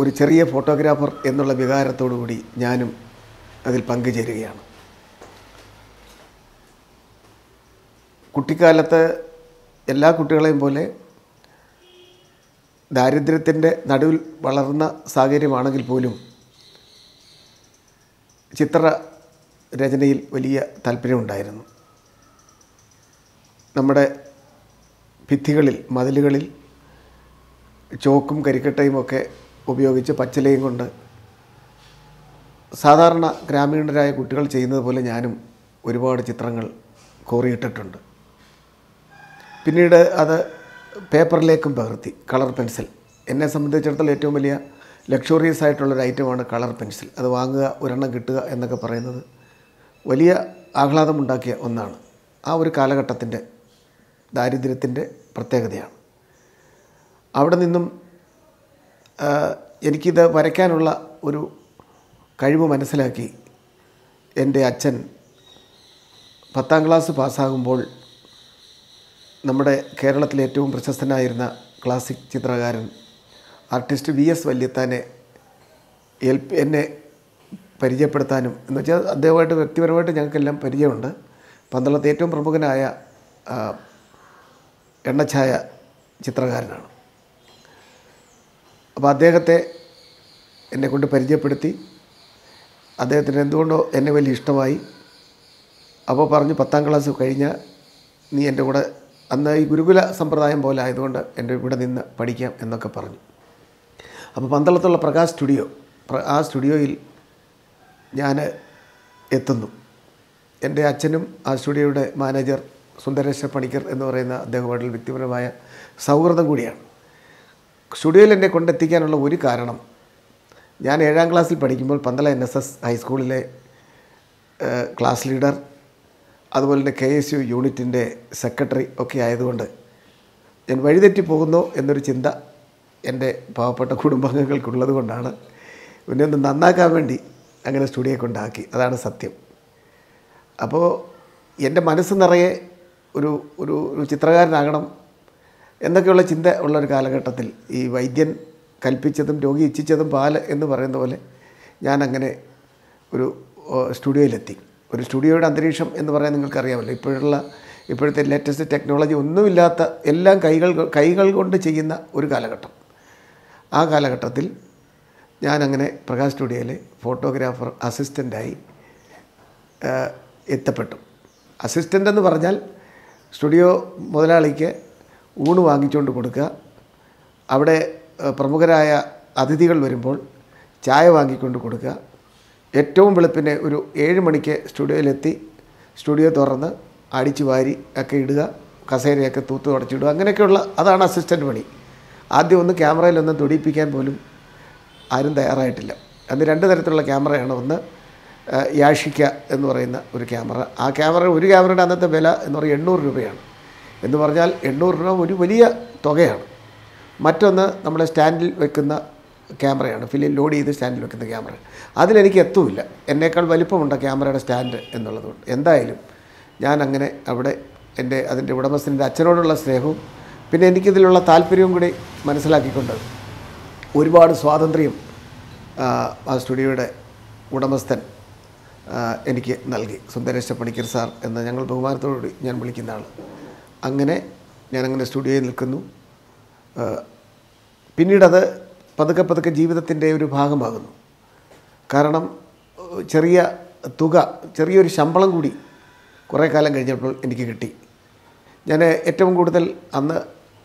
ഒരു ചെറിയ ഫോട്ടോഗ്രാഫർ എന്നുള്ള വികാരത്തോടു കൂടി ഞാനും അതിൽ പങ്കുചേരുകയാണ് കുട്ടിക്കാലത്ത് എല്ലാ കുട്ടികളെയും പോലെ ദാരിദ്ര്യത്തിൻ്റെ നടുവിൽ വളർന്ന സാഹചര്യമാണെങ്കിൽ പോലും ചിത്ര രചനയിൽ വലിയ താല്പര്യമുണ്ടായിരുന്നു നമ്മുടെ ഭിത്തികളിൽ മതിലുകളിൽ ചോക്കും കരിക്കട്ടയും ഒക്കെ ഉപയോഗിച്ച് പച്ചിലയും കൊണ്ട് സാധാരണ ഗ്രാമീണരായ കുട്ടികൾ ചെയ്യുന്നത് പോലെ ഞാനും ഒരുപാട് ചിത്രങ്ങൾ കോറിയിട്ടിട്ടുണ്ട് പിന്നീട് അത് പേപ്പറിലേക്കും പകർത്തി കളർ പെൻസിൽ എന്നെ സംബന്ധിച്ചിടത്തോളം ഏറ്റവും വലിയ ലക്ഷറിയസ് ആയിട്ടുള്ളൊരു ഐറ്റമാണ് കളർ പെൻസിൽ അത് വാങ്ങുക ഒരെണ്ണം കിട്ടുക എന്നൊക്കെ പറയുന്നത് വലിയ ആഹ്ലാദമുണ്ടാക്കിയ ഒന്നാണ് ആ ഒരു കാലഘട്ടത്തിൻ്റെ ദാരിദ്ര്യത്തിൻ്റെ പ്രത്യേകതയാണ് അവിടെ നിന്നും ആ, എനിക്കിത് വരയ്ക്കാനുള്ള ഒരു കഴിവ് മനസ്സിലാക്കി എൻ്റെ അച്ഛൻ പത്താം ക്ലാസ് പാസ്സാകുമ്പോൾ നമ്മുടെ കേരളത്തിലെ ഏറ്റവും പ്രശസ്തനായിരുന്ന ക്ലാസിക് ചിത്രകാരൻ ആർട്ടിസ്റ്റ് വി എസ് വല്യത്താനെ ഏൽപ്പ എന്നെ പരിചയപ്പെടുത്താനും എന്ന് വെച്ചാൽ അദ്ദേഹമായിട്ട് വ്യക്തിപരമായിട്ട് ഞങ്ങൾക്കെല്ലാം പരിചയമുണ്ട് പന്തളത്തെ ഏറ്റവും പ്രമുഖനായ ആ, എണ്ണച്ചായ ചിത്രകാരനാണ് അപ്പോൾ അദ്ദേഹത്തെ എന്നെ കൊണ്ട് പരിചയപ്പെടുത്തി അദ്ദേഹത്തിന് എന്തുകൊണ്ടോ എന്നെ വലിയ ഇഷ്ടമായി അപ്പോൾ പറഞ്ഞു പത്താം ക്ലാസ് കഴിഞ്ഞാൽ നീ എൻ്റെ കൂടെ അന്ന് ഈ ഗുരുകുല സമ്പ്രദായം പോലെ ആയതുകൊണ്ട് എൻ്റെ ഇവിടെ നിന്ന് പഠിക്കാം എന്നൊക്കെ പറഞ്ഞു അപ്പോൾ പന്തളത്തുള്ള പ്രകാശ് സ്റ്റുഡിയോ പ്ര- ആ സ്റ്റുഡിയോയിൽ ഞാൻ എത്തുന്നു എൻ്റെ അച്ഛനും ആ സ്റ്റുഡിയോയുടെ മാനേജർ സുന്ദരേശ്വര പണിക്കർ എന്ന് പറയുന്ന അദ്ദേഹമായിട്ടുള്ള വ്യക്തിപരമായ സൗഹൃദം കൂടിയാണ് സ്റ്റുഡിയോയിൽ എന്നെ കൊണ്ടെത്തിക്കാനുള്ള ഒരു കാരണം ഞാൻ ഏഴാം ക്ലാസ്സിൽ പഠിക്കുമ്പോൾ പന്തള എൻ എസ് എസ് ഹൈസ്കൂളിലെ ഏഹ്, ക്ലാസ് ലീഡർ അതുപോലെ തന്നെ കെ എസ് യു യൂണിറ്റിൻ്റെ സെക്രട്ടറി ഒക്കെ ആയതുകൊണ്ട് ഞാൻ വഴിതെറ്റി പോകുന്നു എന്നൊരു ചിന്ത എൻ്റെ പാവപ്പെട്ട കുടുംബാംഗങ്ങൾക്കുള്ളത് കൊണ്ടാണ് പിന്നെ ഒന്ന് നന്നാക്കാൻ വേണ്ടി അങ്ങനെ സ്റ്റുഡിയോ കൊണ്ടാക്കി അതാണ് സത്യം അപ്പോൾ എൻ്റെ മനസ്സ് നിറയെ ഒരു ഒരു ഒരു ചിത്രകാരനാകണം എന്നൊക്കെയുള്ള ചിന്ത ഉള്ള ഒരു കാലഘട്ടത്തിൽ ഈ വൈദ്യൻ കൽപ്പിച്ചതും രോഗി ഇച്ഛിച്ചതും പാല് എന്ന് പറയുന്ന പോലെ ഞാൻ അങ്ങനെ ഒരു ഓ, സ്റ്റുഡിയോയിലെത്തി ഒരു സ്റ്റുഡിയോയുടെ അന്തരീക്ഷം എന്ന് പറയാൻ നിങ്ങൾക്കറിയാമല്ലോ ഇപ്പോഴുള്ള ഇപ്പോഴത്തെ ലേറ്റസ്റ്റ് ടെക്നോളജി ഒന്നുമില്ലാത്ത എല്ലാം കൈകൾ കൈകൾ കൊണ്ട് ചെയ്യുന്ന ഒരു കാലഘട്ടം ആ കാലഘട്ടത്തിൽ ഞാനങ്ങനെ പ്രകാശ് സ്റ്റുഡിയോയിലെ ഫോട്ടോഗ്രാഫർ അസിസ്റ്റൻ്റായി ഏഹ്, എത്തപ്പെട്ടു അസിസ്റ്റൻ്റ് എന്ന് പറഞ്ഞാൽ സ്റ്റുഡിയോ മുതലാളിക്ക് ഊണ് വാങ്ങിച്ചുകൊണ്ട് കൊടുക്കുക അവിടെ ഏഹ്, പ്രമുഖരായ അതിഥികൾ വരുമ്പോൾ ചായ വാങ്ങിക്കൊണ്ട് കൊടുക്കുക ഏറ്റവും വെളുപ്പിനെ ഒരു ഏഴ് മണിക്ക് സ്റ്റുഡിയോയിലെത്തി സ്റ്റുഡിയോ തുറന്ന് അടിച്ചു വാരി ഒക്കെ ഇടുക കസേരയൊക്കെ തൂത്ത് തുടച്ചിടുക അങ്ങനെയൊക്കെയുള്ള അതാണ് അസിസ്റ്റൻ്റ് പണി ആദ്യം ഒന്ന് ക്യാമറയിലൊന്ന് തുടിപ്പിക്കാൻ പോലും ആരും തയ്യാറായിട്ടില്ല അന്ന് രണ്ട് തരത്തിലുള്ള ക്യാമറയാണ് ഒന്ന് ആ, യാഷിക്ക എന്ന് പറയുന്ന ഒരു ക്യാമറ ആ ക്യാമറ ഒരു ക്യാമറയുടെ അന്നത്തെ വില എന്ന് പറയുന്നത് എണ്ണൂറ് രൂപയാണ് എന്ന് പറഞ്ഞാൽ എണ്ണൂറ് രൂപ ഒരു വലിയ തുകയാണ് മറ്റൊന്ന് നമ്മളെ സ്റ്റാൻഡിൽ വെക്കുന്ന ക്യാമറയാണ് ഫിലിം ലോഡ് ചെയ്ത് സ്റ്റാൻഡിൽ വെക്കുന്ന ക്യാമറ അതിലെനിക്ക് എത്തുമില്ല എന്നേക്കാൾ വലിപ്പമുണ്ട് ക്യാമറയുടെ സ്റ്റാൻഡ് എന്നുള്ളതുകൊണ്ട് എന്തായാലും ഞാൻ അങ്ങനെ അവിടെ എൻ്റെ അതിൻ്റെ ഉടമസ്ഥൻ്റെ അച്ഛനോടുള്ള സ്നേഹവും പിന്നെ എനിക്കിതിലുള്ള താല്പര്യവും കൂടി മനസ്സിലാക്കിക്കൊണ്ട് ഒരുപാട് സ്വാതന്ത്ര്യം ആ, ആ സ്റ്റുഡിയോയുടെ ഉടമസ്ഥൻ ആ, എനിക്ക് നൽകി സുന്ദരേശ പണിക്കർ സാർ എന്ന് ഞങ്ങൾ ബഹുമാനത്തോടുകൂടി ഞാൻ വിളിക്കുന്ന ആൾ അങ്ങനെ ഞാനങ്ങനെ സ്റ്റുഡിയോയിൽ നിൽക്കുന്നു ആ, പിന്നീടത് പതുക്കെ പതുക്കെ ജീവിതത്തിൻ്റെ ഒരു ഭാഗമാകുന്നു കാരണം ഏഹ്, ചെറിയ തുക ചെറിയൊരു ശമ്പളം കൂടി കുറേ കാലം കഴിഞ്ഞപ്പോൾ എനിക്ക് കിട്ടി ഞാൻ ഏറ്റവും കൂടുതൽ അന്ന്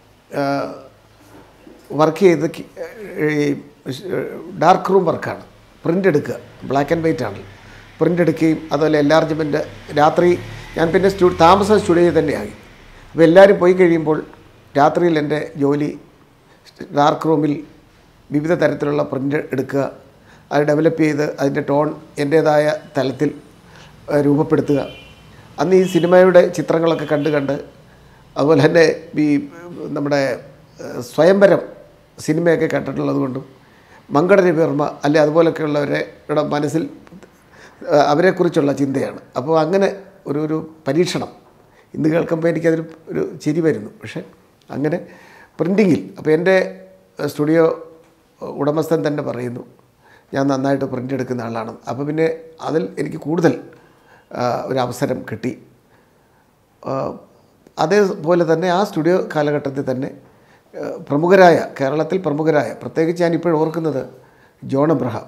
വർക്ക് ചെയ്ത് കി- ഈ ഡാർക്ക് റൂം വർക്കാണ് പ്രിൻ്റ് എടുക്കുക ബ്ലാക്ക് ആൻഡ് വൈറ്റ് ആണ് പ്രിൻ്റ് എടുക്കുകയും അതുപോലെ എൻലാർജ്മെൻറ്റ് രാത്രി ഞാൻ പിന്നെ സ്റ്റു താമസം സ്റ്റുഡിയോയിൽ തന്നെയായി അപ്പോൾ എല്ലാവരും പോയി കഴിയുമ്പോൾ രാത്രിയിൽ എൻ്റെ ജോലി ഡാർക്ക് റൂമിൽ വിവിധ തരത്തിലുള്ള പ്രിൻ്റ് എടുക്കുക അത് ഡെവലപ്പ് ചെയ്ത് അതിൻ്റെ ടോൺ എൻ്റേതായ തലത്തിൽ ഏഹ്, രൂപപ്പെടുത്തുക അന്ന് ഈ സിനിമയുടെ ചിത്രങ്ങളൊക്കെ കണ്ട് കണ്ട് അതുപോലെ തന്നെ ഈ നമ്മുടെ ഏഹ്, സ്വയംവരം സിനിമയൊക്കെ കണ്ടിട്ടുള്ളത് കൊണ്ടും മങ്കടരവിവർമ്മ അല്ലെ അതുപോലൊക്കെയുള്ളവരുടെ മനസ്സിൽ ഏഹ്, അവരെക്കുറിച്ചുള്ള ചിന്തയാണ് അപ്പോൾ അങ്ങനെ ഒരു ഒരു പരീക്ഷണം ഇന്ന് കേൾക്കുമ്പോൾ എനിക്കതൊരു ഒരു ചിരി വരുന്നു പക്ഷേ അങ്ങനെ പ്രിൻറ്റിങ്ങിൽ അപ്പോൾ എൻ്റെ സ്റ്റുഡിയോ ഉടമസ്ഥൻ തന്നെ പറയുന്നു ഞാൻ നന്നായിട്ട് പ്രിൻ്റ് എടുക്കുന്ന ആളാണ് അപ്പോൾ പിന്നെ അതിൽ എനിക്ക് കൂടുതൽ ആ, ഒരു അവസരം കിട്ടി ആ, അതേപോലെ തന്നെ ആ സ്റ്റുഡിയോ കാലഘട്ടത്തിൽ തന്നെ ആ, പ്രമുഖരായ കേരളത്തിൽ പ്രമുഖരായ പ്രത്യേകിച്ച് ഞാൻ ഇപ്പോൾ ഓർക്കുന്നത് ജോൺ എബ്രഹാം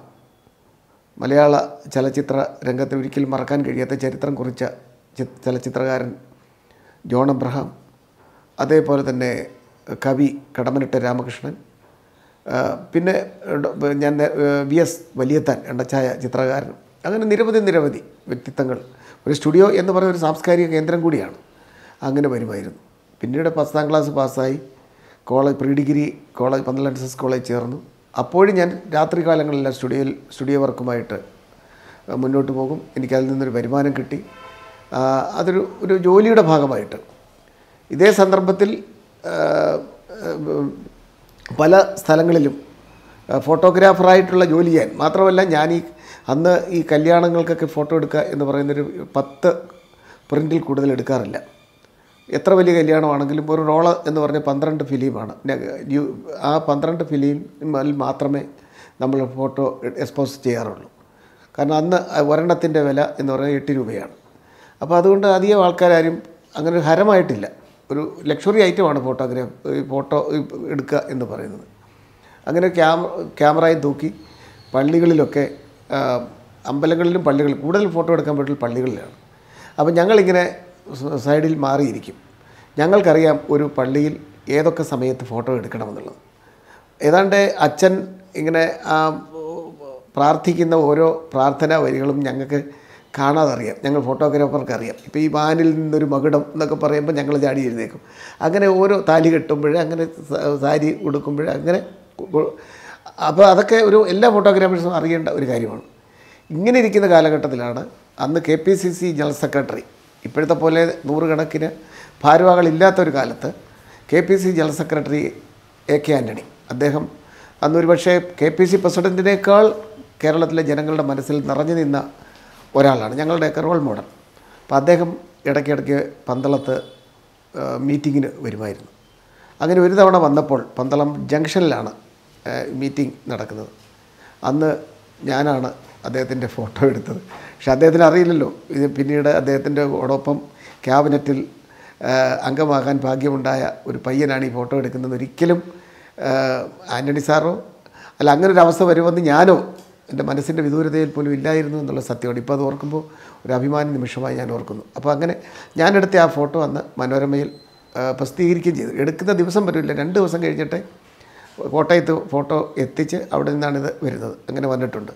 മലയാള ചലച്ചിത്ര രംഗത്ത് ഒരിക്കലും മറക്കാൻ കഴിയാത്ത ചരിത്രം കുറിച്ച ചി- ചലച്ചിത്രകാരൻ ജോൺ എബ്രഹാം അതേപോലെ തന്നെ കവി കടമനിട്ട രാമകൃഷ്ണൻ ആ, പിന്നെ ഡോ- ഞാൻ നേ- വി എസ് വലിയത്താൻ എണ്ണച്ചായ ചിത്രകാരൻ അങ്ങനെ നിരവധി നിരവധി വ്യക്തിത്വങ്ങൾ ഒരു സ്റ്റുഡിയോ എന്ന് പറയുന്ന ഒരു സാംസ്കാരിക കേന്ദ്രം കൂടിയാണ് അങ്ങനെ വരുമായിരുന്നു പിന്നീട് പത്താം ക്ലാസ് പാസ്സായി college pre degree college Pandalam S S college ചേർന്നു അപ്പോഴും ഞാൻ രാത്രി കാലങ്ങളിലെല്ലാം സ്റ്റുഡിയോയിൽ സ്റ്റുഡിയോ വർക്കുമായിട്ട് ആ, മുന്നോട്ട് പോകും എനിക്കതിൽ നിന്നൊരു വരുമാനം കിട്ടി ആ, അതൊരു ഒരു ജോലിയുടെ ഭാഗമായിട്ട് ഇതേ സന്ദർഭത്തിൽ ആ, ഉം, പല സ്ഥലങ്ങളിലും ആ, ഫോട്ടോഗ്രാഫറായിട്ടുള്ള ജോലി ചെയ്യാൻ മാത്രമല്ല ഞാൻ ഈ അന്ന് ഈ കല്യാണങ്ങൾക്കൊക്കെ ഫോട്ടോ എടുക്കുക എന്ന് പറയുന്നൊരു പത്ത് പ്രിൻറ്റിൽ കൂടുതൽ എടുക്കാറില്ല എത്ര വലിയ കല്യാണമാണെങ്കിലും ഒരു റോള് എന്ന് പറഞ്ഞ പന്ത്രണ്ട് ഫിലിമാണ് ന- യു- ആ പന്ത്രണ്ട് ഫിലിമിൽ മാത്രമേ നമ്മൾ ഫോട്ടോ എക്സ്പോസ് ചെയ്യാറുള്ളൂ കാരണം അന്ന് ഒരെണ്ണത്തിൻ്റെ വില എന്ന് പറയുന്നത് എട്ട് രൂപയാണ് അപ്പോൾ അതുകൊണ്ട് അധികം ആൾക്കാരും അങ്ങനെ ഒരു ഹരമായിട്ടില്ല ഒരു ലക്ഷറി ഐറ്റമാണ് ഫോട്ടോഗ്രാഫ് ഈ ഫോട്ടോ എടുക്കുക എന്ന് പറയുന്നത് അങ്ങനെ ക്യാമ ക്യാമറയും തൂക്കി പള്ളികളിലൊക്കെ ആ, അമ്പലങ്ങളിലും പള്ളികളിലും കൂടുതൽ ഫോട്ടോ എടുക്കാൻ പറ്റുന്ന പള്ളികളിലാണ് അപ്പോൾ ഞങ്ങളിങ്ങനെ സ- സൈഡിൽ മാറിയിരിക്കും ഞങ്ങൾക്കറിയാം ഒരു പള്ളിയിൽ ഏതൊക്കെ സമയത്ത് ഫോട്ടോ എടുക്കണമെന്നുള്ളത് ഏതാണ്ട് അച്ഛൻ ഇങ്ങനെ ആ പ്രാർത്ഥിക്കുന്ന ഓരോ പ്രാർത്ഥനാ വരികളും ഞങ്ങൾക്ക് കാണാതെ അറിയാം ഞങ്ങൾ ഫോട്ടോഗ്രാഫർക്ക് അറിയാം ഇപ്പോൾ ഈ വാനിൽ നിന്നൊരു മകുടം എന്നൊക്കെ പറയുമ്പോൾ ഞങ്ങൾ ചാടി എഴുന്നേക്കും അങ്ങനെ ഓരോ താലി കെട്ടുമ്പോൾ അങ്ങനെ സ- സാരി ഉടുക്കുമ്പോൾ അങ്ങനെ ഉ- അപ്പോൾ അതൊക്കെ ഒരു എല്ലാ ഫോട്ടോഗ്രാഫേഴ്സും അറിയേണ്ട ഒരു കാര്യമാണ് ഇങ്ങനെ ഇരിക്കുന്ന കാലഘട്ടത്തിലാണ് അന്ന് K P C C general secretary ഇപ്പോഴത്തെ പോലെ നൂറുകണക്കിന് ഭാരവാഹികളില്ലാത്ത ഒരു കാലത്ത് K P C general secretary A K Antony അദ്ദേഹം അന്നൊരു പക്ഷേ കെ പി സി പ്രസിഡൻറ്റിനേക്കാൾ കേരളത്തിലെ ജനങ്ങളുടെ മനസ്സിൽ നിറഞ്ഞു നിന്ന ഒരാളാണ് ഞങ്ങളുടെയൊക്കെ റോൾ മോഡൽ അപ്പോൾ അദ്ദേഹം ഇടയ്ക്കിടയ്ക്ക് പന്തളത്ത് ആ, മീറ്റിങ്ങിന് വരുമായിരുന്നു അങ്ങനെ ഒരു തവണ വന്നപ്പോൾ പന്തളം ജംഗ്ഷനിലാണ് ആ, മീറ്റിംഗ് നടക്കുന്നത് അന്ന് ഞാനാണ് അദ്ദേഹത്തിൻ്റെ ഫോട്ടോ എടുത്തത് പക്ഷെ അദ്ദേഹത്തിന് അറിയില്ലല്ലോ ഇത് പിന്നീട് അദ്ദേഹത്തിൻ്റെ ഓടൊപ്പം ക്യാബിനറ്റിൽ ആ, അംഗമാകാൻ ഭാഗ്യമുണ്ടായ ഒരു പയ്യനാണ് ഈ ഫോട്ടോ എടുക്കുന്നത് ഒരിക്കലും ആ, ആൻ്റണി സാറോ അല്ല അങ്ങനെ ഒരു അവസ്ഥ വരുമെന്ന് ഞാനോ എൻ്റെ മനസ്സിൻ്റെ വിദൂരതയിൽ പോലും ഇല്ലായിരുന്നു എന്നുള്ള സത്യമാണ് ഇപ്പോൾ അത് ഓർക്കുമ്പോൾ ഒരു അഭിമാന നിമിഷമായി ഞാൻ ഓർക്കുന്നു അപ്പോൾ അങ്ങനെ ഞാനെടുത്ത ആ ഫോട്ടോ അന്ന് മനോരമയിൽ ആ, പ്രസിദ്ധീകരിക്കുകയും ചെയ്തു എടുക്കുന്ന ദിവസം വരില്ല രണ്ട് ദിവസം കഴിഞ്ഞിട്ട് കോട്ടയത്ത് ഫോട്ടോ എത്തിച്ച് അവിടെ നിന്നാണിത് വരുന്നത് അങ്ങനെ വന്നിട്ടുണ്ട്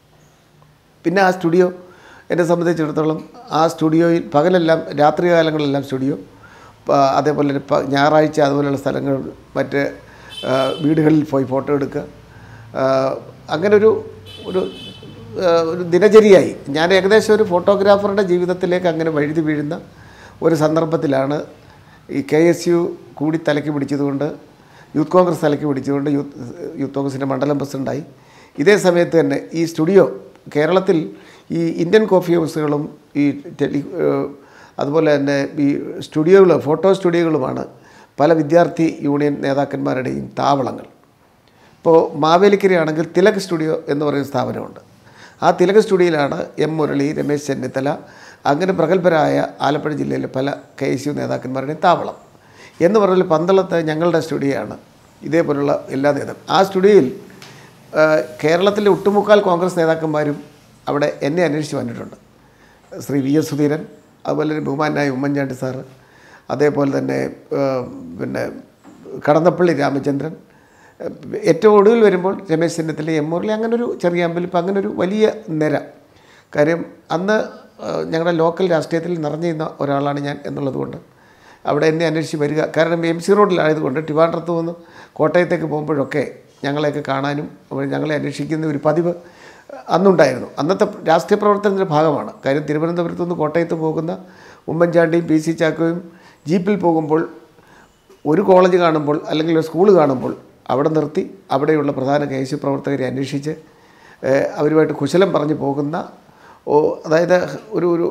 പിന്നെ ആ സ്റ്റുഡിയോ എന്നെ സംബന്ധിച്ചിടത്തോളം ആ സ്റ്റുഡിയോയിൽ പകലെല്ലാം രാത്രി കാലങ്ങളിലെല്ലാം സ്റ്റുഡിയോ പ- അതേപോലെ തന്നെ പ- ഞായറാഴ്ച അതുപോലെയുള്ള സ്ഥലങ്ങൾ മറ്റ് ആ, വീടുകളിൽ പോയി ഫോട്ടോ എടുക്കുക ആ, അങ്ങനെ ഒരു ഒരു ആ, ഒരു ദിനചര്യയായി ഞാൻ ഏകദേശം ഒരു ഫോട്ടോഗ്രാഫറുടെ ജീവിതത്തിലേക്ക് അങ്ങനെ വഴുതി വീഴുന്ന ഒരു സന്ദർഭത്തിലാണ് ഈ കെ എസ് യു കൂടി തലയ്ക്ക് പിടിച്ചതുകൊണ്ട് യൂത്ത് കോൺഗ്രസ് തലയ്ക്ക് പിടിച്ചുകൊണ്ട് യൂത്ത് യൂത്ത് കോൺഗ്രസിൻ്റെ മണ്ഡലം പ്രസിഡൻ്റായി ഇതേ സമയത്ത് തന്നെ ഈ സ്റ്റുഡിയോ കേരളത്തിൽ ഈ ഇന്ത്യൻ കോഫി ഹൗസുകളും ഈ ടെലി ഏഹ് അതുപോലെ തന്നെ ഈ സ്റ്റുഡിയോകൾ ഫോട്ടോ സ്റ്റുഡിയോകളുമാണ് പല വിദ്യാർത്ഥി യൂണിയൻ നേതാക്കന്മാരുടെയും താവളങ്ങൾ ഇപ്പോൾ മാവേലിക്കരയാണെങ്കിൽ തിലക് സ്റ്റുഡിയോ എന്ന് പറയുന്ന സ്ഥാപനമുണ്ട് ആ തിലക് സ്റ്റുഡിയോയിലാണ് എം മുരളി രമേശ് ചെന്നിത്തല അങ്ങനെ പ്രഗത്ഭരായ ആലപ്പുഴ ജില്ലയിലെ പല കെ എസ് യു നേതാക്കന്മാരുടെയും താവളം എന്ന് പറഞ്ഞാൽ പന്തളത്ത് ഞങ്ങളുടെ സ്റ്റുഡിയോ ആണ് ഇതേപോലുള്ള എല്ലാ നേതാക്കളും ആ സ്റ്റുഡിയോയിൽ ആ, കേരളത്തിലെ ഒട്ടുമുക്കാൽ കോൺഗ്രസ് നേതാക്കന്മാരും അവിടെ എന്നെ അന്വേഷിച്ച് വന്നിട്ടുണ്ട് ശ്രീ വി എസ് സുധീരൻ അതുപോലെ തന്നെ ബഹുമാനായ ഉമ്മൻചാണ്ടി സാറ് അതേപോലെ തന്നെ ആ, പിന്നെ കടന്നപ്പള്ളി രാമചന്ദ്രൻ ഏറ്റവും ഒടുവിൽ വരുമ്പോൾ രമേശ് ചെന്നിത്തല എം മുരളി അങ്ങനെ ഒരു ചെറിയ അമ്പലിപ്പം അങ്ങനെ ഒരു വലിയ നിര കാര്യം അന്ന് ആ, ഞങ്ങളുടെ ലോക്കൽ രാഷ്ട്രീയത്തിൽ നിറഞ്ഞിരുന്ന ഒരാളാണ് ഞാൻ എന്നുള്ളത് കൊണ്ട് അവിടെ എന്നെ അന്വേഷിച്ച് വരിക കാരണം എം സി റോഡിലായതുകൊണ്ട് ട്രിവാൻഡ്രത്ത് നിന്ന് കോട്ടയത്തേക്ക് പോകുമ്പോഴൊക്കെ ഞങ്ങളെയൊക്കെ കാണാനും അപ്പോൾ ഞങ്ങളെ അന്വേഷിക്കുന്ന ഒരു പതിവ് അന്നുണ്ടായിരുന്നു അന്നത്തെ രാഷ്ട്രീയ പ്രവർത്തനത്തിൻ്റെ ഭാഗമാണ് കാര്യം തിരുവനന്തപുരത്ത് നിന്ന് കോട്ടയത്ത് പോകുന്ന ഉമ്മൻചാണ്ടിയും പി സി ചാക്കോയും ജീപ്പിൽ പോകുമ്പോൾ ഒരു കോളേജ് കാണുമ്പോൾ അല്ലെങ്കിൽ ഒരു സ്കൂൾ കാണുമ്പോൾ അവിടെ നിർത്തി അവിടെയുള്ള പ്രധാന കെ എസ് യു പ്രവർത്തകരെ അന്വേഷിച്ച് ഏഹ്, അവരുമായിട്ട് കുശലം പറഞ്ഞു പോകുന്ന ഓ അതായത് ഒരു ഒരു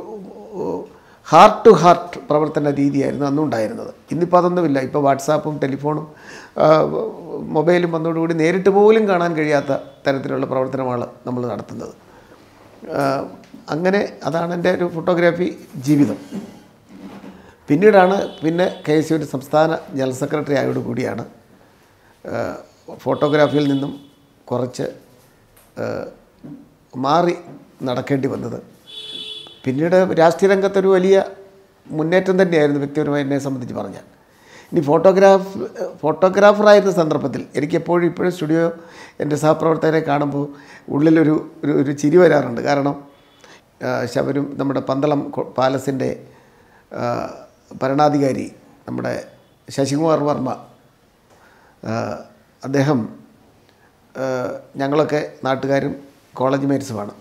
ഹാർട്ട് ടു ഹാർട്ട് പ്രവർത്തന രീതിയായിരുന്നു അന്നുണ്ടായിരുന്നത് ഇന്നിപ്പോൾ അതൊന്നുമില്ല ഇപ്പോൾ വാട്സാപ്പും ടെലിഫോണും ആ, മൊബൈലും വന്നതോടുകൂടി നേരിട്ട് പോലും കാണാൻ കഴിയാത്ത തരത്തിലുള്ള പ്രവർത്തനമാണ് നമ്മൾ നടത്തുന്നത് ആ, അങ്ങനെ അതാണ് എൻ്റെ ഒരു ഫോട്ടോഗ്രാഫി ജീവിതം പിന്നീടാണ് പിന്നെ കെ എസ് യുവിൻ്റെ സംസ്ഥാന ജനറൽ സെക്രട്ടറി ആയതോടു കൂടിയാണ് ആ, ഫോട്ടോഗ്രാഫിയിൽ നിന്നും കുറച്ച് ആ, മാറി നടക്കേണ്ടി വന്നത് പിന്നീട് രാഷ്ട്രീയ രംഗത്തൊരു വലിയ മുന്നേറ്റം തന്നെയായിരുന്നു വ്യക്തിപരമായി എന്നെ സംബന്ധിച്ച് പറഞ്ഞാൽ ഇനി ഫോട്ടോഗ്രാഫ് ഫോട്ടോഗ്രാഫറായിരുന്ന സന്ദർഭത്തിൽ എനിക്ക് എപ്പോഴും ഇപ്പോഴും സ്റ്റുഡിയോ എൻ്റെ സഹപ്രവർത്തകരെ കാണുമ്പോൾ ഉള്ളിലൊരു ഒരു ഒരു ചിരി വരാറുണ്ട് കാരണം ആ, ശബരും നമ്മുടെ പന്തളം കൊ- പാലസിൻ്റെ ആ, ഭരണാധികാരി നമ്മുടെ ശശികുമാർ വർമ്മ ആ, അദ്ദേഹം ആ, ഞങ്ങളൊക്കെ നാട്ടുകാരും കോളേജ് മേറ്റ്സുമാണ്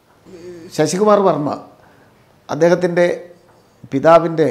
ശശികുമാർ വർമ്മ അദ്ദേഹത്തിൻ്റെ പിതാവിൻ്റെ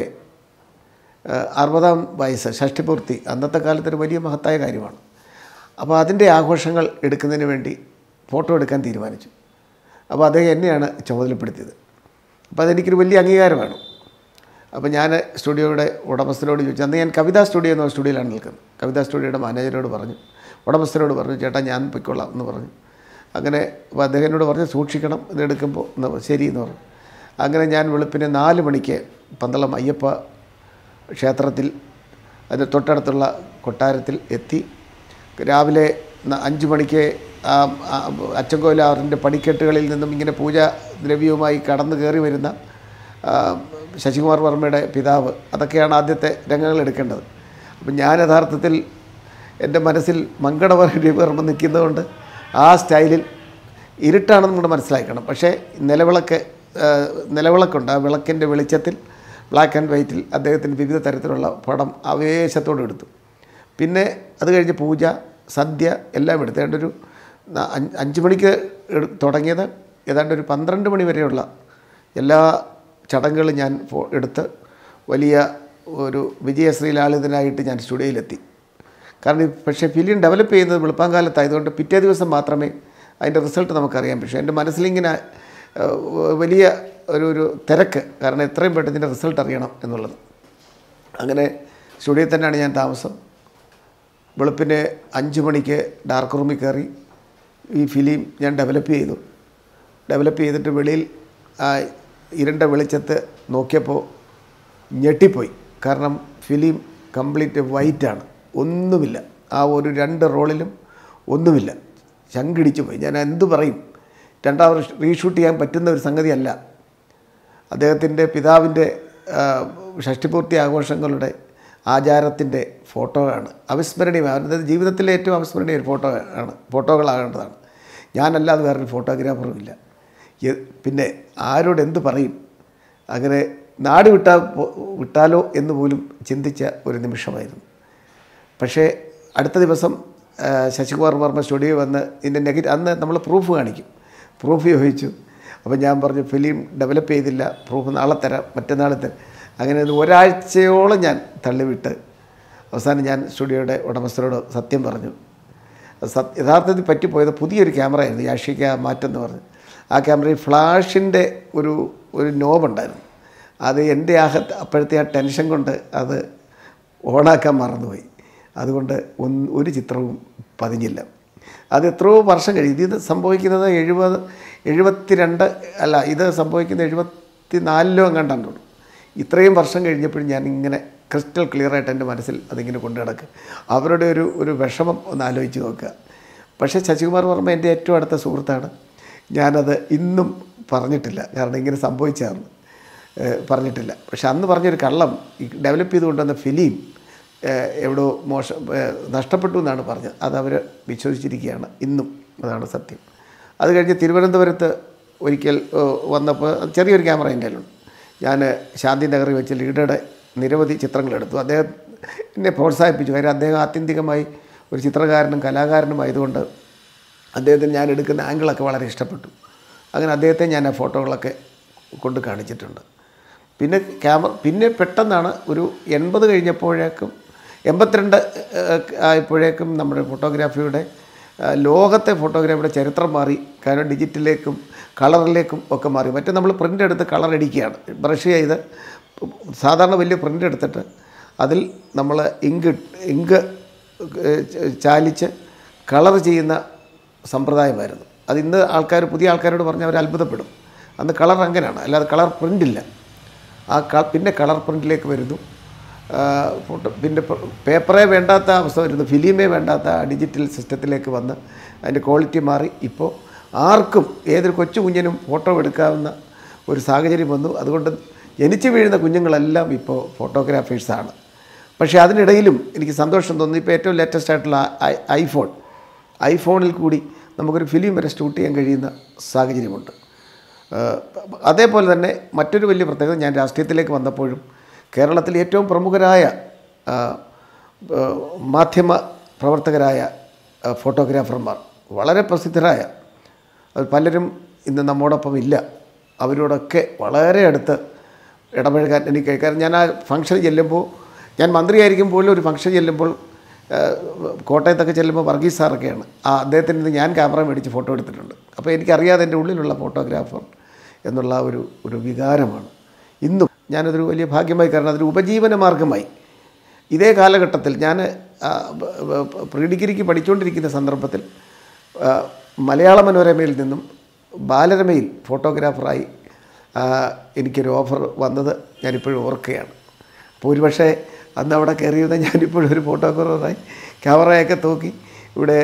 ആ, അറുപതാം വയസ്സ് ഷഷ്ടിപൂർത്തി അന്നത്തെ കാലത്ത് ഒരു വലിയ മഹത്തായ കാര്യമാണ് അപ്പോൾ അതിൻ്റെ ആഘോഷങ്ങൾ എടുക്കുന്നതിന് വേണ്ടി ഫോട്ടോ എടുക്കാൻ തീരുമാനിച്ചു അപ്പോൾ അദ്ദേഹം എന്നെയാണ് ചുമതലപ്പെടുത്തിയത് അപ്പോൾ അതെനിക്കൊരു വലിയ അംഗീകാരമാണ് അപ്പോൾ ഞാൻ സ്റ്റുഡിയോയുടെ ഉടമസ്ഥനോട് ചോദിച്ചു അന്ന് ഞാൻ കവിതാ സ്റ്റുഡിയോ എന്ന സ്റ്റുഡിയോയിലാണ് നിൽക്കുന്നത് കവിതാ സ്റ്റുഡിയോയുടെ മാനേജരോട് പറഞ്ഞു ഉടമസ്ഥനോട് പറഞ്ഞു ചേട്ടാ ഞാൻ പൊയ്ക്കൊള്ളാം എന്ന് പറഞ്ഞു അങ്ങനെ അപ്പോൾ അദ്ദേഹം എന്നോട് പറഞ്ഞു സൂക്ഷിക്കണം ഇത് എടുക്കുമ്പോൾ എന്ന് പറഞ്ഞു. ശരി എന്ന് പറഞ്ഞു അങ്ങനെ ഞാൻ വെളുപ്പിന് നാല് മണിക്ക് പന്തളം അയ്യപ്പ ക്ഷേത്രത്തിൽ അതിന് തൊട്ടടുത്തുള്ള കൊട്ടാരത്തിൽ എത്തി രാവിലെ ന- അഞ്ച് മണിക്ക് ആ ആ അച്ചൻകോലാറിൻ്റെ പടിക്കെട്ടുകളിൽ നിന്നും ഇങ്ങനെ പൂജാ ദ്രവ്യവുമായി കടന്നു കയറി വരുന്ന ആ, ശശികുമാർ വർമ്മയുടെ പിതാവ് അതൊക്കെയാണ് ആദ്യത്തെ രംഗങ്ങൾ എടുക്കേണ്ടത് അപ്പം ഞാൻ യഥാർത്ഥത്തിൽ എൻ്റെ മനസ്സിൽ മങ്കടവർമ്മ നിൽക്കുന്നതുകൊണ്ട് ആ സ്റ്റൈലിൽ ഇരുട്ടാണെന്ന് നമ്മൾ മനസ്സിലാക്കണം പക്ഷേ നിലവിളക്ക് ആ, നിലവിളക്കുണ്ട് ആ വിളക്കിൻ്റെ വെളിച്ചത്തിൽ ബ്ലാക്ക് ആൻഡ് വൈറ്റിൽ അദ്ദേഹത്തിന് വിവിധ തരത്തിലുള്ള പടം ആവേശത്തോടെ എടുത്തു പിന്നെ അത് കഴിഞ്ഞ് പൂജ സദ്യ എല്ലാം എടുത്ത് ഏതാണ്ട് ഒരു ന- അഞ്ച് അഞ്ച് മണിക്ക് എടു- തുടങ്ങിയത് ഏതാണ്ട് ഒരു പന്ത്രണ്ട് മണി വരെയുള്ള എല്ലാ ചടങ്ങുകളും ഞാൻ ഫോ- എടുത്ത് വലിയ ഒരു വിജയശ്രീലാളിതനായിട്ട് ഞാൻ സ്റ്റുഡിയോയിലെത്തി കാരണം ഈ പക്ഷേ ഫിലിം ഡെവലപ്പ് ചെയ്യുന്നത് വെളുപ്പാങ്കാലത്തായതുകൊണ്ട് പിറ്റേ ദിവസം മാത്രമേ അതിൻ്റെ റിസൾട്ട് നമുക്കറിയാൻ പക്ഷേ എൻ്റെ മനസ്സിലിങ്ങനെ ആ, വലിയ ഒരു ഒരു തിരക്ക് കാരണം എത്രയും പെട്ടെന്ന് ഇതിൻ്റെ റിസൾട്ട് അറിയണം എന്നുള്ളത് അങ്ങനെ സ്റ്റുഡിയോയിൽ തന്നെയാണ് ഞാൻ താമസം വെളുപ്പിന് അഞ്ച് മണിക്ക് ഡാർക്ക് റൂമിൽ കയറി ഈ ഫിലിം ഞാൻ ഡെവലപ്പ് ചെയ്തു ഡെവലപ്പ് ചെയ്തിട്ട് വെളിയിൽ ആ ഇരുണ്ട വെളിച്ചത്ത് നോക്കിയപ്പോൾ ഞെട്ടിപ്പോയി കാരണം ഫിലിം കംപ്ലീറ്റ് വൈറ്റാണ് ഒന്നുമില്ല ആ ഒരു രണ്ട് റോളിലും ഒന്നുമില്ല ചങ്കിടിച്ചു പോയി ഞാൻ എന്ത് പറയും രണ്ടാമത് റീഷൂട്ട് ചെയ്യാൻ പറ്റുന്ന ഒരു സംഗതിയല്ല അദ്ദേഹത്തിൻ്റെ പിതാവിൻ്റെ ആ, ഷഷ്ടിപൂർത്തി ആഘോഷങ്ങളുടെ ആചാരത്തിൻ്റെ ഫോട്ടോ ആണ് അവിസ്മരണീയമാണ് അവരുടെ ജീവിതത്തിലെ ഏറ്റവും അവിസ്മരണീയ ഒരു ഫോട്ടോ ആണ് ഫോട്ടോകളാകേണ്ടതാണ് ഞാനല്ലാതെ വേറൊരു ഫോട്ടോഗ്രാഫറും ഇല്ല എ- പിന്നെ ആരോട് എന്ത് പറയും അങ്ങനെ നാട് വിട്ടാൽ പോ- വിട്ടാലോ എന്ന് പോലും ചിന്തിച്ച ഒരു നിമിഷമായിരുന്നു പക്ഷേ അടുത്ത ദിവസം ആ, ശശികുമാർ വർമ്മ സ്റ്റുഡിയോ വന്ന് ഇതിൻ്റെ നെഗറ്റീവ് അന്ന് നമ്മൾ പ്രൂഫ് കാണിക്കും പ്രൂഫ് ചോദിച്ചു അപ്പോൾ ഞാൻ പറഞ്ഞു ഫിലിം ഡെവലപ്പ് ചെയ്തില്ല പ്രൂഫ് നാളെ തരാം മറ്റന്നാൾ തരാം അങ്ങനെ ഇത് ഒരാഴ്ചയോളം ഞാൻ തള്ളിവിട്ട് അവസാനം ഞാൻ സ്റ്റുഡിയോയുടെ ഉടമസ്ഥരോട് സത്യം പറഞ്ഞു സത് യഥാർത്ഥത്തിൽ പറ്റിപ്പോയത് പുതിയൊരു ക്യാമറ ആയിരുന്നു യാഷിക മാറ്റെന്ന് പറഞ്ഞു ആ ക്യാമറയിൽ ഫ്ലാഷിൻ്റെ ഒരു ഒരു നോബുണ്ടായിരുന്നു അത് എൻ്റെ ആഹത്ത് അപ്പോഴത്തെ ആ ടെൻഷൻ കൊണ്ട് അത് ഓണാക്കാൻ മറന്നുപോയി അതുകൊണ്ട് ഒന്ന് ഒരു ചിത്രവും പതിഞ്ഞില്ല അത് എത്രയോ വർഷം കഴിഞ്ഞു ഇത് സംഭവിക്കുന്നത് എഴുപത് എഴുപത്തി രണ്ട് അല്ല ഇത് സംഭവിക്കുന്നത് എഴുപത്തി നാലിലോ എങ്ങാണ്ടാണ് ഇത്രയും വർഷം കഴിഞ്ഞപ്പോഴും ഞാൻ ഇങ്ങനെ ക്രിസ്റ്റൽ ക്ലിയറായിട്ട് എൻ്റെ മനസ്സിൽ അതിങ്ങനെ കൊണ്ടു നടക്കുക അവരുടെ ഒരു ഒരു വിഷമം ഒന്ന് ആലോചിച്ച് നോക്കുക പക്ഷേ ശശികുമാർ വർമ്മ എൻ്റെ ഏറ്റവും അടുത്ത സുഹൃത്താണ് ഞാനത് ഇന്നും പറഞ്ഞിട്ടില്ല കാരണം ഇങ്ങനെ സംഭവിച്ചതാണ് ഏഹ് പറഞ്ഞിട്ടില്ല പക്ഷെ അന്ന് പറഞ്ഞൊരു കള്ളം ഈ ഡെവലപ്പ് ചെയ്ത് കൊണ്ടുവന്ന ഫിലിം ഏഹ് എവിടോ മോശം ഏഹ് നഷ്ടപ്പെട്ടു എന്നാണ് പറഞ്ഞത് അത് അവർ വിശ്വസിച്ചിരിക്കുകയാണ് ഇന്നും അതാണ് സത്യം അത് കഴിഞ്ഞ് തിരുവനന്തപുരത്ത് ഒരിക്കൽ ഏഹ് വന്നപ്പോൾ ചെറിയൊരു ക്യാമറ എൻ്റെ കയ്യിലുണ്ട് ഞാൻ ശാന്തി നഗറിൽ വെച്ച് ലീഡറുടെ നിരവധി ചിത്രങ്ങളെടുത്തു അദ്ദേഹം എന്നെ പ്രോത്സാഹിപ്പിച്ചു കാര്യം അദ്ദേഹം ആത്യന്തികമായി ഒരു ചിത്രകാരനും കലാകാരനുമായതുകൊണ്ട് അദ്ദേഹത്തിന് ഞാൻ എടുക്കുന്ന ആംഗിളൊക്കെ വളരെ ഇഷ്ടപ്പെട്ടു അങ്ങനെ അദ്ദേഹത്തെ ഞാൻ ആ ഫോട്ടോകളൊക്കെ കൊണ്ട് കാണിച്ചിട്ടുണ്ട് പിന്നെ ക്യാമറ പിന്നെ പെട്ടെന്നാണ് ഒരു എൺപത് കഴിഞ്ഞപ്പോഴേക്കും എൺപത്തിരണ്ട് ഏഹ്, ആയപ്പോഴേക്കും നമ്മുടെ ഫോട്ടോഗ്രാഫിയുടെ ഏഹ്, ലോകത്തെ ഫോട്ടോഗ്രാഫിയുടെ ചരിത്രം മാറി കാരണം ഡിജിറ്റലിലേക്കും കളറിലേക്കും ഒക്കെ മാറി മറ്റേ നമ്മൾ പ്രിൻ്റ് എടുത്ത് കളർ അടിക്കുകയാണ് ബ്രഷ് ചെയ്ത് സാധാരണ വലിയ പ്രിൻ്റ് എടുത്തിട്ട് അതിൽ നമ്മൾ ഇങ്ക് ഇങ്ക് ഏഹ്, ച- ചാലിച്ച് കളർ ചെയ്യുന്ന സമ്പ്രദായമായിരുന്നു അത് ഇന്ന് ആൾക്കാർ പുതിയ ആൾക്കാരോട് പറഞ്ഞാൽ അവർ അത്ഭുതപ്പെടും അന്ന് കളർ അങ്ങനെയാണ് അല്ലാതെ കളർ പ്രിൻ്റില്ല ആ ക പിന്നെ കളർ പ്രിൻറ്റിലേക്ക് വരുന്നു ആ, ഫോട്ടോ പിന്നെ പ- പേപ്പറേ വേണ്ടാത്ത അവസ്ഥ വരുന്നു ഫിലിമേ വേണ്ടാത്ത ആ ഡിജിറ്റൽ സിസ്റ്റത്തിലേക്ക് വന്ന് അതിൻ്റെ ക്വാളിറ്റി മാറി ഇപ്പോൾ ആർക്കും ഏതൊരു കൊച്ചു കുഞ്ഞിനും ഫോട്ടോ എടുക്കാവുന്ന ഒരു സാഹചര്യം വന്നു അതുകൊണ്ട് ജനിച്ചു വീഴുന്ന കുഞ്ഞുങ്ങളെല്ലാം ഇപ്പോൾ ഫോട്ടോഗ്രാഫേഴ്സാണ് പക്ഷേ അതിനിടയിലും എനിക്ക് സന്തോഷം തോന്നുന്നു ഇപ്പോൾ ഏറ്റവും ലേറ്റസ്റ്റ് ആയിട്ടുള്ള ഐ- ഐഫോൺ ഐഫോണിൽ കൂടി നമുക്കൊരു ഫിലിം വരെ ഷൂട്ട് ചെയ്യാൻ കഴിയുന്ന സാഹചര്യമുണ്ട് ഏഹ് അതേപോലെ തന്നെ മറ്റൊരു വലിയ പ്രത്യേകത ഞാൻ രാഷ്ട്രീയത്തിലേക്ക് വന്നപ്പോഴും കേരളത്തിൽ ഏറ്റവും പ്രമുഖരായ ആ, ഏഹ് മാധ്യമ പ്രവർത്തകരായ ആ, ഫോട്ടോഗ്രാഫർമാർ വളരെ പ്രസിദ്ധരായ അത് പലരും ഇന്ന് നമ്മോടൊപ്പം ഇല്ല അവരോടൊക്കെ വളരെ അടുത്ത് ഇടപഴകാൻ എനിക്ക് കാരണം ഞാൻ ആ ഫംഗ്ഷൻ ചെല്ലുമ്പോൾ ഞാൻ മന്ത്രിയായിരിക്കും പോലും ഒരു ഫംഗ്ഷൻ ചെല്ലുമ്പോൾ ആ, കോട്ടയത്തൊക്കെ ചെല്ലുമ്പോൾ വർഗീസ് സാറൊക്കെയാണ് ആ അദ്ദേഹത്തിൻ്റെ നിന്ന് ഞാൻ ക്യാമറ മേടിച്ച് ഫോട്ടോ എടുത്തിട്ടുണ്ട് അപ്പോൾ എനിക്കറിയാതെ എൻ്റെ ഉള്ളിലുള്ള ഫോട്ടോഗ്രാഫർ എന്നുള്ള ഒരു ഒരു വികാരമാണ് ഇന്നും ഞാനതൊരു വലിയ ഭാഗ്യമായി കാരണം അതൊരു ഉപജീവന മാർഗമായി ഇതേ കാലഘട്ടത്തിൽ ഞാൻ പ്രീ ഡിഗ്രിക്ക് പഠിച്ചുകൊണ്ടിരിക്കുന്ന സന്ദർഭത്തിൽ ആ, മലയാള മനോരമയിൽ നിന്നും ബാലരമയിൽ ഫോട്ടോഗ്രാഫറായി ആ, എനിക്കൊരു ഓഫർ വന്നത് ഞാനിപ്പോഴും ഓർക്കുകയാണ് അപ്പോൾ ഒരുപക്ഷെ അന്ന് അവിടെ കയറിയിരുന്ന ഞാനിപ്പോഴും ഒരു ഫോട്ടോഗ്രാഫറായി ക്യാമറയൊക്കെ തൂക്കി ഇവിടെ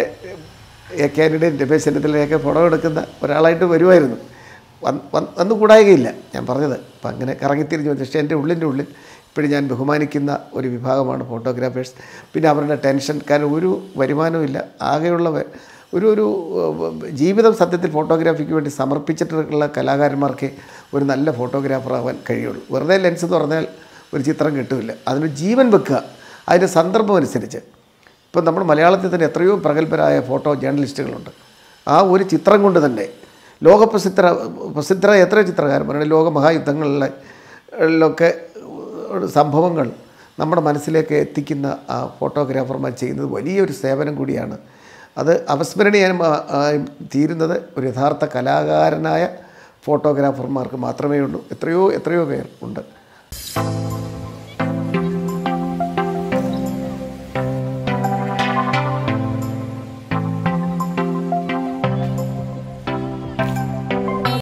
എ കാനിടെയും രമേശ് ചെന്നിത്തലയൊക്കെ ഫോട്ടോ എടുക്കുന്ന ഒരാളായിട്ട് വരുമായിരുന്നു വന്ന് വന്ന് വന്നു കൂടായികയില്ല ഞാൻ പറഞ്ഞത് അപ്പം അങ്ങനെ കറങ്ങിത്തിരിഞ്ഞു വന്നു പക്ഷേ എൻ്റെ ഉള്ളിൻ്റെ ഉള്ളിൽ ഇപ്പോഴും ഞാൻ ബഹുമാനിക്കുന്ന ഒരു വിഭാഗമാണ് ഫോട്ടോഗ്രാഫേഴ്സ് പിന്നെ അവരുടെ ടെൻഷൻ കാരണം ഒരു വരുമാനവും ഇല്ല ആകെയുള്ള വ- ഒരു ഒരു ഏഹ്, ജീവിതം സത്യത്തിൽ ഫോട്ടോഗ്രാഫിക്ക് വേണ്ടി സമർപ്പിച്ചിട്ടുള്ള കലാകാരന്മാർക്ക് ഒരു നല്ല ഫോട്ടോഗ്രാഫർ ആവാൻ കഴിയുള്ളൂ വെറുതെ ലെൻസ് എന്ന് പറഞ്ഞാൽ ഒരു ചിത്രം കിട്ടില്ല അതിന് ജീവൻ വെക്കുക അതിൻ്റെ സന്ദർഭം അനുസരിച്ച് ഇപ്പം നമ്മുടെ മലയാളത്തിൽ തന്നെ എത്രയോ പ്രഗത്ഭരായ ഫോട്ടോ ജേർണലിസ്റ്റുകളുണ്ട് ആ ഒരു ചിത്രം കൊണ്ട് തന്നെ ലോകപ്രസിദ്ധ പ്രസിദ്ധരായ എത്രയോ ചിത്രകാരന്മാരാണ് ലോക മഹായുദ്ധങ്ങളിലെ ളിലൊക്കെ സംഭവങ്ങൾ നമ്മുടെ മനസ്സിലേക്ക് എത്തിക്കുന്ന ആ ഫോട്ടോഗ്രാഫർമാർ ചെയ്യുന്നത് വലിയൊരു സേവനം കൂടിയാണ് അത് അപസ്മരണീയമായി തീരുന്നത് ഒരു യഥാർത്ഥ കലാകാരനായ ഫോട്ടോഗ്രാഫർമാർക്ക് മാത്രമേ ഉള്ളൂ എത്രയോ എത്രയോ പേർ ഉണ്ട്